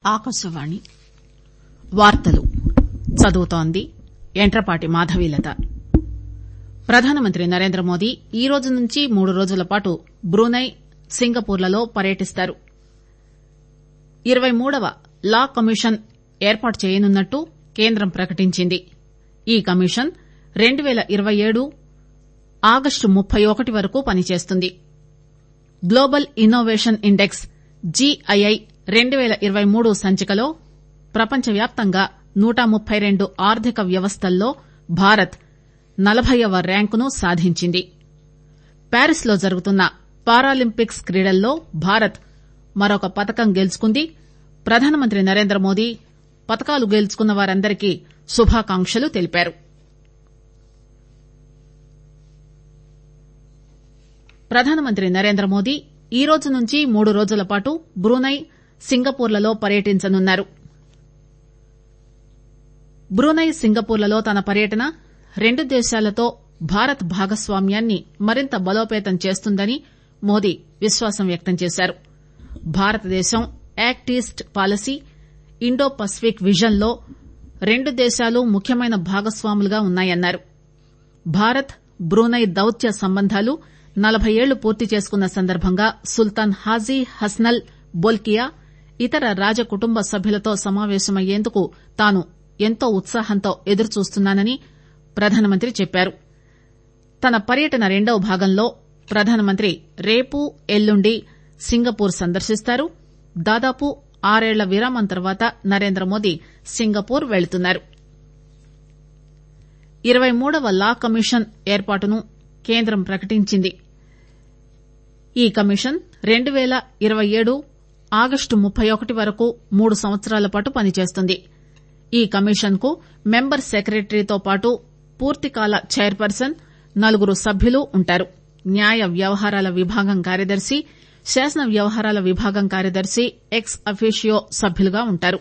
ఆకాశవాణి వార్తలు చదువుతోంది యంట్రపాటి మాధవీలత ప్రధానమంత్రి నరేంద్రమోదీ ఈరోజు నుంచి మూడు రోజుల పాటు బ్రూనై సింగపూర్లలో పర్యటిస్తారు ఇరవై మూడవ లా కమిషన్ ఏర్పాటు చేయనున్నట్టు కేంద్రం ప్రకటించింది ఈ కమిషన్ రెండు పేల ఇరవై ఏడు ఆగస్టు ముప్పై ఒకటి వరకు పనిచేస్తుంది గ్లోబల్ ఇన్నోవేషన్ ఇండెక్స్ జీఐఐ రెండు పేల ఇరవై మూడు సంచికలో ప్రపంచవ్యాప్తంగా నూట ముప్పై రెండు ఆర్థిక వ్యవస్థల్లో భారత్ నలభైవ ర్యాంకును సాధించింది ప్యారిస్ లో జరుగుతున్న పారాలింపిక్స్ క్రీడల్లో భారత్ మరొక పతకం గెలుచుకుంది ప్రధానమంత్రి నరేంద్రమోదీ పతకాలు గెలుచుకున్న వారందరికీ శుభాకాంక్షలు తెలిపారు ప్రధానమంత్రి నరేంద్రమోదీ ఈరోజు నుంచి మూడు రోజుల పాటు బ్రూనై సింగపూర్లలో పర్యటించనున్నారు బ్రూనై సింగపూర్లలో తన పర్యటన రెండు దేశాలతో భారత్ భాగస్వామ్యాన్ని మరింత బలోపేతం చేస్తుందని మోదీ విశ్వాసం వ్యక్తం చేశారు భారతదేశం act east policy Indo Pacific vision లో రెండు దేశాలు ముఖ్యమైన భాగస్వాములుగా ఉన్నాయన్నారు భారత్ బ్రూనై దౌత్య సంబంధాలు నలబై ఏళ్లు పూర్తి చేసుకున్న సందర్భంగా సుల్తాన్ హాజీ హస్నల్ బొల్కియా ఇతర రాజ కుటుంబ సభ్యులతో సమావేశమయ్యేందుకు తాను ఎంతో ఉత్సాహంతో ఎదురుచూస్తున్నానని ప్రధానమంత్రి చెప్పారు తన పర్యటన రెండవ భాగంలో ప్రధానమంత్రి రేపు ఎల్లుండి సింగపూర్ సందర్శిస్తారు దాదాపు ఆరేళ్ల విరామం తర్వాత నరేంద్రమోదీ సింగపూర్ వెళుతున్నారు ఇరవై మూడవ లా కమిషన్ ఏర్పాటును కేంద్రం ప్రకటించింది ఈ కమిషన్ రెండు పేల ఇరవై ఏడు ఆగస్టు ముప్పై ఒకటి వరకు మూడు సంవత్సరాల పాటు పనిచేస్తుంది ఈ కమిషన్ కు మెంబర్ సెక్రటరీతో పాటు పూర్తికాల చైర్పర్సన్ నలుగురు సభ్యులు ఉంటారు న్యాయ వ్యవహారాల విభాగం కార్యదర్శి శాసన వ్యవహారాల విభాగం కార్యదర్శి ఎక్స్ అఫీషియో సభ్యులుగా ఉంటారు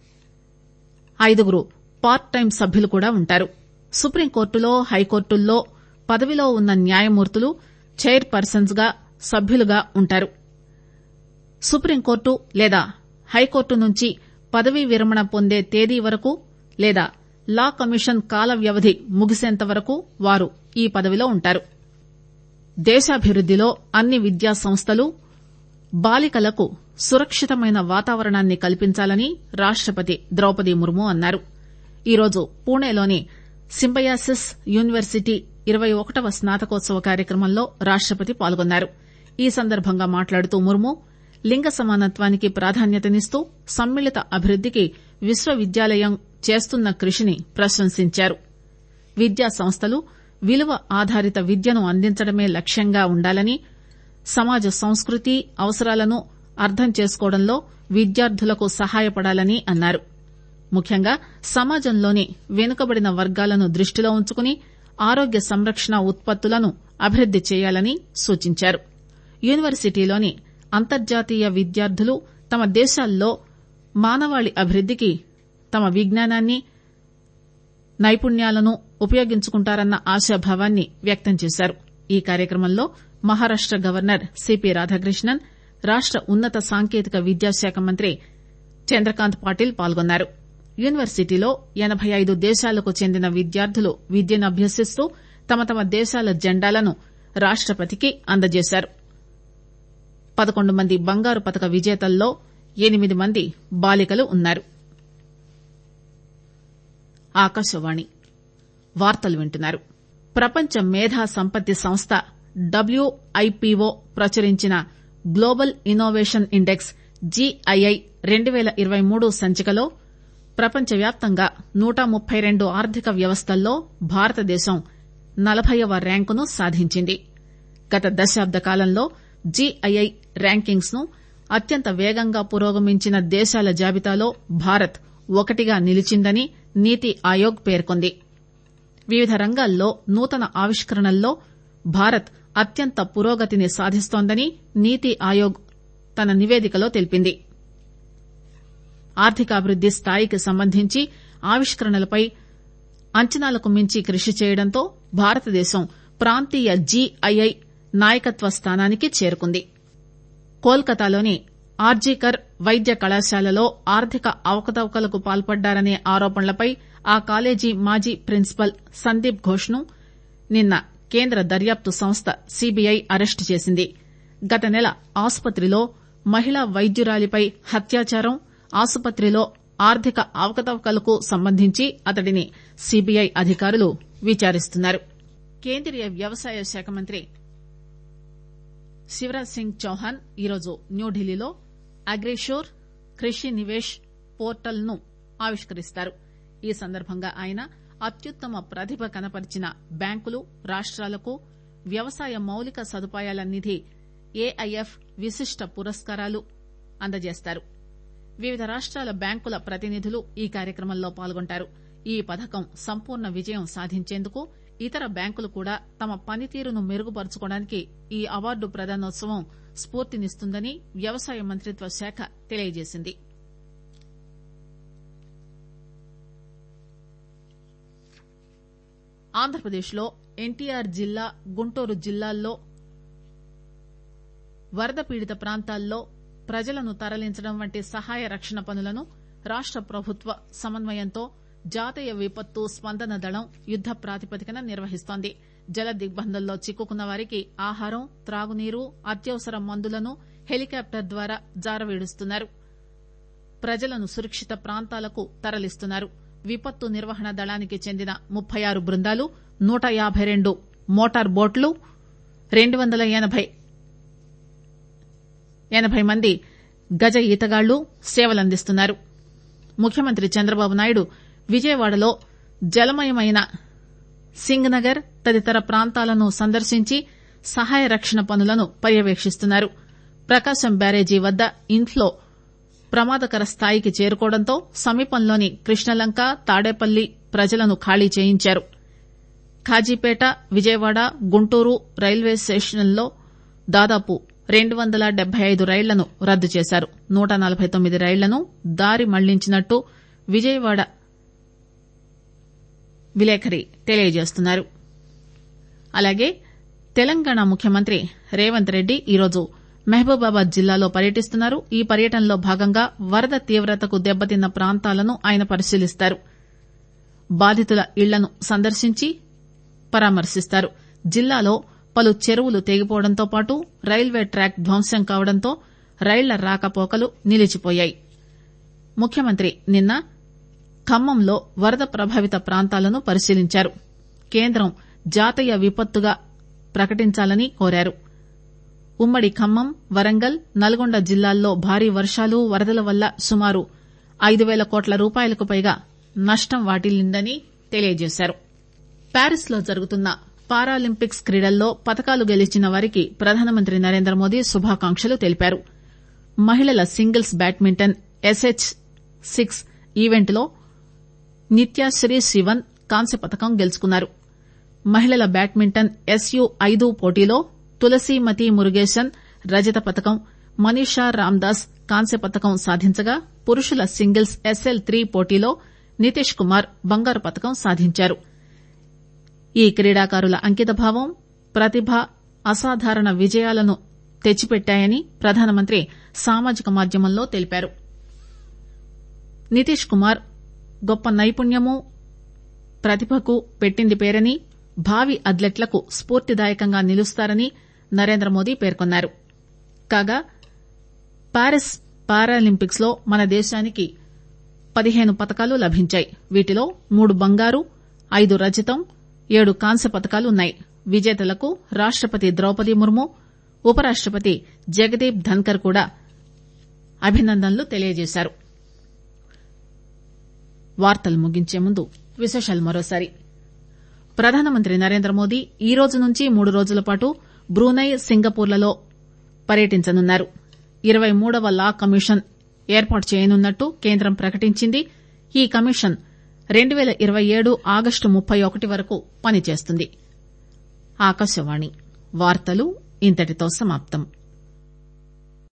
ఐదుగురు పార్ట్ టైం సభ్యులు కూడా ఉంటారు సుప్రీంకోర్టులో హైకోర్టుల్లో పదవిలో ఉన్న న్యాయమూర్తులు చైర్ పర్సన్స్ గా సభ్యులుగా ఉంటారు సుప్రీంకోర్టు లేదా హైకోర్టు నుంచి పదవీ విరమణ పొందే తేదీ వరకు లేదా లా కమిషన్ కాల వ్యవధి ముగిసేంత వరకు వారు ఈ పదవిలో ఉంటారు దేశాభివృద్దిలో అన్ని విద్యా సంస్థలు బాలికలకు సురక్షితమైన వాతావరణాన్ని కల్పించాలని రాష్టపతి ద్రౌపది ముర్ము అన్నారు ఈరోజు పూణేలోని సింబయాసిస్ యూనివర్సిటీ ఇరవై ఒకటవ స్నాతకోత్సవ కార్యక్రమంలో రాష్టపతి పాల్గొన్నారు ఈ సందర్భంగా మాట్లాడుతూ ముర్ము లింగ సమానత్వానికి ప్రాధాన్యతనిస్తూ సమ్మిళిత అభివృద్దికి విశ్వవిద్యాలయం చేస్తున్న కృషిని ప్రశంసించారు విద్యా సంస్థలు విలువ ఆధారిత విద్యను అందించడమే లక్ష్యంగా ఉండాలని సమాజ సంస్కృతి అవసరాలను అర్థం చేసుకోవడంలో విద్యార్థులకు సహాయపడాలని అన్నారు ముఖ్యంగా సమాజంలోని వెనుకబడిన వర్గాలను దృష్టిలో ఉంచుకుని ఆరోగ్య సంరక్షణ ఉత్పత్తులను అభివృద్ది చేయాలని సూచించారు యూనివర్సిటీలోని అంతర్జాతీయ విద్యార్థులు తమ దేశాల్లో మానవాళి అభివృద్దికి తమ విజ్ఞానాన్ని నైపుణ్యాలను ఉపయోగించుకుంటారన్న ఆశాభావాన్ని వ్యక్తం చేశారు ఈ కార్యక్రమంలో మహారాష్ట గవర్నర్ సిపి రాధాకృష్ణన్ రాష్ట ఉన్నత సాంకేతిక విద్యాశాఖ మంత్రి చంద్రకాంత్ పాటిల్ పాల్గొన్నారు యూనివర్సిటీలో ఎనబై ఐదు దేశాలకు చెందిన విద్యార్థులు విద్యను అభ్యసిస్తూ తమ తమ దేశాల జెండాలను రాష్టపతికి అందజేశారు పదకొండు మంది బంగారు పతక విజేతల్లో ఎనిమిది మంది బాలికలు ఉన్నారు ఆకాశవాణి వార్తలు వింటున్నారు ప్రపంచ మేధా సంపత్తి సంస్థ డబ్ల్యూఐపీఓ ప్రచురించిన గ్లోబల్ ఇన్నోవేషన్ ఇండెక్స్ జీఐఐ రెండు పేల ఇరవై మూడు సంచికలో ప్రపంచవ్యాప్తంగా నూట ముప్పై రెండు ఆర్థిక వ్యవస్థల్లో భారతదేశం నలభైవ ర్యాంకును సాధించింది గత దశాబ్ద కాలంలో జీఐఐ ర్యాంకింగ్స్ ను అత్యంత వేగంగా పురోగమించిన దేశాల జాబితాలో భారత్ ఒకటిగా నిలిచిందని నీతి ఆయోగ్ పేర్కొంది వివిధ రంగాల్లో నూతన ఆవిష్కరణల్లో భారత్ అత్యంత పురోగతిని సాధిస్తోందని నీతి ఆయోగ్ తన నివేదికలో తెలిపింది ఆర్థికాభివృద్ది స్థాయికి సంబంధించి ఆవిష్కరణలపై అంచనాలకు మించి కృషి చేయడంతో భారతదేశం ప్రాంతీయ జీఐఐ నాయకత్వ స్థానానికి చేరుకుంది కోల్కతాలోని ఆర్జీకర్ వైద్య కళాశాలలో ఆర్థిక అవకతవకలకు పాల్పడ్డారనే ఆరోపణలపై ఆ కాలేజీ మాజీ ప్రిన్సిపల్ సందీప్ ఘోష్ ను నిన్న కేంద్ర దర్యాప్తు సంస్థ సీబీఐ అరెస్టు చేసింది గత నెల ఆసుపత్రిలో మహిళా వైద్యురాలిపై హత్యాచారం ఆసుపత్రిలో ఆర్థిక అవకతవకలకు సంబంధించి అతడిని సీబీఐ అధికారులు విచారిస్తున్నారు కేంద్రీయ వ్యవసాయ శాఖ మంత్రి శివరాజ్ సింగ్ చౌహాన్ ఈరోజు న్యూఢిల్లీలో అగ్రిషోర్ కృషి నివేశ్ పోర్టల్ ను ఆవిష్కరిస్తారు ఈ సందర్భంగా ఆయన అత్యుత్తమ ప్రతిభ కనపరిచిన బ్యాంకులు రాష్టాలకు వ్యవసాయ మౌలిక సదుపాయాల నిధి ఏఐఎఫ్ విశిష్ట పురస్కారాలు అందజేస్తారు వివిధ రాష్టాల బ్యాంకుల ప్రతినిధులు ఈ కార్యక్రమంలో పాల్గొంటారు ఈ పథకం సంపూర్ణ విజయం సాధించేందుకు ఇతర బ్యాంకులు కూడా తమ పనితీరును మెరుగుపరచుకోవడానికి ఈ అవార్డు ప్రదానోత్సవం స్ఫూర్తినిస్తుందని వ్యవసాయ మంత్రిత్వ శాఖ తెలియజేసింది ఆంధ్రప్రదేశ్ లో ఎన్టీఆర్ జిల్లా గుంటూరు జిల్లాల్లో వరద పీడిత ప్రాంతాల్లో ప్రజలను తరలించడం వంటి సహాయ రక్షణ పనులను రాష్ట ప్రభుత్వ సమన్వయంతో జాతీయ విపత్తు స్పందన దళం యుద్ద ప్రాతిపదికన నిర్వహిస్తోంది జల దిగ్బంధంలో చిక్కుకున్న వారికి ఆహారం త్రాగునీరు అత్యవసర మందులను హెలికాప్టర్ ద్వారా జారవిడుస్తున్నారు ప్రజలను సురక్షిత ప్రాంతాలకు తరలిస్తున్నారు విపత్తు నిర్వహణ దళానికి చెందిన ముప్పై ఆరు బృందాలు నూట యాబై రెండు మోటార్ బోట్లు రెండు వందల ఎనబై ఎనబై మంది గజ ఈతగాళ్లు సేవలందిస్తున్నారు ముఖ్యమంత్రి చంద్రబాబు నాయుడు విజయవాడలో జలమయమైన సింగ్ నగర్ తదితర ప్రాంతాలను సందర్శించి సహాయ రక్షణ పనులను పర్యవేక్షిస్తున్నారు ప్రకాశం బ్యారేజీ వద్ద ఇన్ఫ్లో ప్రమాదకర స్థాయికి చేరుకోవడంతో సమీపంలోని కృష్ణలంక తాడేపల్లి ప్రజలను ఖాళీ చేయించారు ఖాజీపేట విజయవాడ గుంటూరు రైల్వే స్టేషన్లలో దాదాపు రెండు వందల డెబ్బై ఐదు రైళ్లను రద్దు చేశారు నూట నలబై తొమ్మిది రైళ్లను దారి మళ్లించినట్టు విజయవాడ విలేకరి తెలియజేస్తున్నారు అలాగే తెలంగాణ ముఖ్యమంత్రి రేవంత్ రెడ్డి ఈరోజు మహబూబాబాద్ జిల్లాలో పర్యటిస్తున్నారు ఈ పర్యటనలో భాగంగా వరద తీవ్రతకు దెబ్బతిన్న ప్రాంతాలను ఆయన పరిశీలిస్తారు బాధితుల ఇళ్లను సందర్శించి పరామర్శిస్తారు జిల్లాలో పలు చెరువులు తెగిపోవడంతో పాటు రైల్వే ట్రాక్ ధ్వంసం కావడంతో రైళ్ల రాకపోకలు నిలిచిపోయాయి ముఖ్యమంత్రి నిన్న ఖమ్మంలో వరద ప్రభావిత ప్రాంతాలను పరిశీలించారు కేంద్రం జాతీయ విపత్తుగా ప్రకటించాలని కోరారు ఉమ్మడి ఖమ్మం వరంగల్ నల్గొండ జిల్లాల్లో భారీ వర్షాలు వరదల వల్ల సుమారు ఐదు పేల కోట్ల రూపాయలకు పైగా నష్టం వాటిల్లిందని తెలియజేశారు ప్యారిస్ లో జరుగుతున్న పారాలింపిక్స్ క్రీడల్లో పతకాలు గెలిచిన వారికి ప్రధానమంత్రి నరేంద్ర మోదీ శుభాకాంక్షలు తెలిపారు మహిళల singles badminton S H six event లో నిత్యాశ్రీ శివన్ కాంస్య పతకం గెలుచుకున్నారు మహిళల బ్యాడ్మింటన్ ఎస్యు ఐదు పోటీలో తులసీమతి మురుగేశన్ రజత పతకం మనీషా రామ్దాస్ కాంస్య పతకం సాధించగా పురుషుల సింగిల్స్ ఎస్ఎల్ త్రీ పోటీలో నితీష్ కుమార్ బంగారు పతకం సాధించారు ఈ క్రీడాకారుల అంకితభావం ప్రతిభ అసాధారణ విజయాలను తెచ్చిపెట్టాయని ప్రధానమంత్రి సామాజిక మాధ్యమంలో తెలిపారు నితీష్ కుమార్ గొప్ప నైపుణ్యము ప్రతిభకు పెట్టింది పేరని భావి అథ్లెట్లకు స్పూర్తిదాయకంగా నిలుస్తారని నరేంద్రమోదీ పేర్కొన్నారు కాగా పారిస్ పారాలింపిక్స్ లో మన దేశానికి పదిహేను పతకాలు లభించాయి వీటిలో మూడు బంగారు ఐదు రజతం ఏడు కాంస్య పతకాలున్నాయి విజేతలకు రాష్టపతి ద్రౌపది ముర్ము ఉపరాష్టపతి జగదీప్ ధన్కర్ కూడా అభినందనలు తెలియజేశారు వార్తలు ముగించే ముందు విశేషాలు మరోసారి ప్రధానమంత్రి నరేంద్ర మోదీ ఈ రోజు నుంచి మూడు రోజుల పాటు బ్రూనై సింగపూర్లలో పర్యటించనున్నారు ఇరవై మూడవ లా కమిషన్ ఏర్పాటు చేయనున్నట్టు కేంద్రం ప్రకటించింది ఈ కమిషన్ రెండు పేల ఇరవై ఏడు ఆగస్టు ముప్పై ఒకటి వరకు పనిచేస్తుంది ఆకాశవాణి వార్తలు ఇంతటితో సమాప్తం